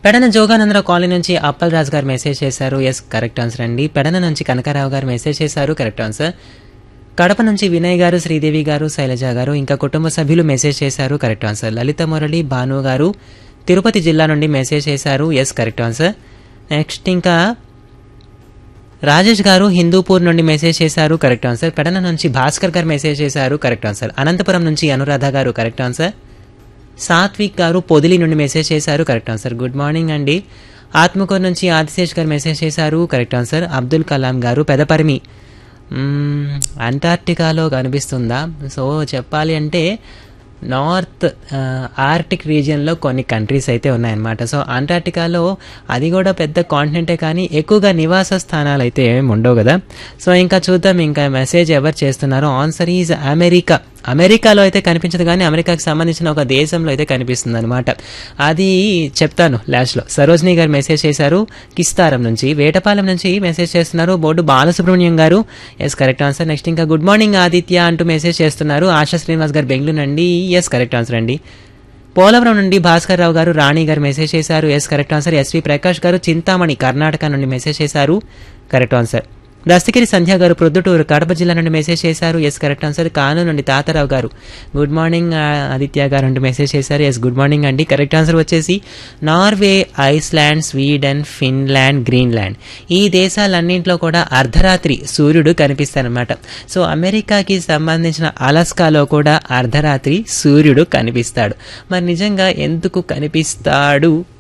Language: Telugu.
పెడన జోగానందరావు కాలనీ నుంచి అప్పల్ రాజు గారు మెసేజ్ చేశారు ఎస్ కరెక్ట్ ఆన్సర్ అండి పెడన నుంచి కనకారావు గారు మెసేజ్ చేశారు కరెక్ట్ ఆన్సర్ కడప నుంచి వినయ్ గారు శ్రీదేవి గారు శైలజ గారు ఇంకా కుటుంబ సభ్యులు మెసేజ్ చేశారు కరెక్ట్ ఆన్సర్ లలిత మురళి భాను గారు తిరుపతి జిల్లా నుండి మెసేజ్ చేశారు ఎస్ కరెక్ట్ ఆన్సర్ నెక్స్ట్ ఇంకా రాజేష్ గారు హిందూపూర్ నుండి మెసేజ్ చేశారు కరెక్ట్ ఆన్సర్ పెడన నుంచి భాస్కర్ గారు మెసేజ్ చేశారు కరెక్ట్ ఆన్సర్ అనంతపురం నుంచి అనురాధ గారు కరెక్ట్ ఆన్సర్ సాత్విక్ గారు పొదిలి నుండి మెసేజ్ చేశారు కరెక్ట్ ఆన్సర్ గుడ్ మార్నింగ్ అండి ఆత్మకూరు నుంచి ఆదిశేష్ గారు మెసేజ్ చేశారు కరెక్ట్ ఆన్సర్ అబ్దుల్ కలాం గారు పెదపరిమి మ్మ్, అంటార్క్టికాలో కనిపిస్తుందా సో చెప్పాలి అంటే నార్త్ ఆ, ఆర్టిక్ రీజియన్లో కొన్ని కంట్రీస్ అయితే ఉన్నాయన్నమాట సో అంటార్క్టికాలో అది కూడా పెద్ద కాంటినెంటే కానీ ఎక్కువగా నివాస స్థానాలు అయితే ఏమి ఉండవు కదా సో ఇంకా చూద్దాం ఇంకా మెసేజ్ ఎవరు చేస్తున్నారో ఆన్సర్ ఈజ్ అమెరికా అమెరికాలో అయితే కనిపించదు కానీ అమెరికాకి సంబంధించిన ఒక దేశంలో అయితే కనిపిస్తుంది అనమాట అది చెప్తాను లాస్ట్లో సరోజిని గారు మెసేజ్ చేశారు కిస్తారం నుంచి వేటపాలెం నుంచి మెసేజ్ చేస్తున్నారు బోర్డు బాలసుబ్రహ్మణ్యం గారు ఎస్ కరెక్ట్ ఆన్సర్ నెక్స్ట్ ఇంకా గుడ్ మార్నింగ్ ఆదిత్య అంటూ మెసేజ్ చేస్తున్నారు ఆశా శ్రీనివాస్ గారు బెంగళూరు నుండి ఎస్ కరెక్ట్ ఆన్సర్ అండి పోలవరం నుండి భాస్కర్ రావు గారు రాణి గారు మెసేజ్ చేశారు yes correct answer S V Prakash గారు చింతామణి కర్ణాటక నుండి మెసేజ్ చేశారు కరెక్ట్ ఆన్సర్ దస్తగిరి సంధ్య గారు ప్రొద్దుటూరు కడప జిల్లా నుండి మెసేజ్ చేశారు ఎస్ కరెక్ట్ ఆన్సర్ కాను నుండి తాతారావు గారు గుడ్ మార్నింగ్ ఆ, ఆదిత్య గారు అంటూ మెసేజ్ చేశారు ఎస్ గుడ్ మార్నింగ్ అండి కరెక్ట్ ఆన్సర్ వచ్చేసి Norway Iceland Sweden Finland Greenland ఈ దేశాలన్నింటిలో కూడా అర్ధరాత్రి సూర్యుడు కనిపిస్తారనమాట సో అమెరికాకి సంబంధించిన అలస్కాలో కూడా అర్ధరాత్రి సూర్యుడు కనిపిస్తాడు మరి నిజంగా ఎందుకు కనిపిస్తాడు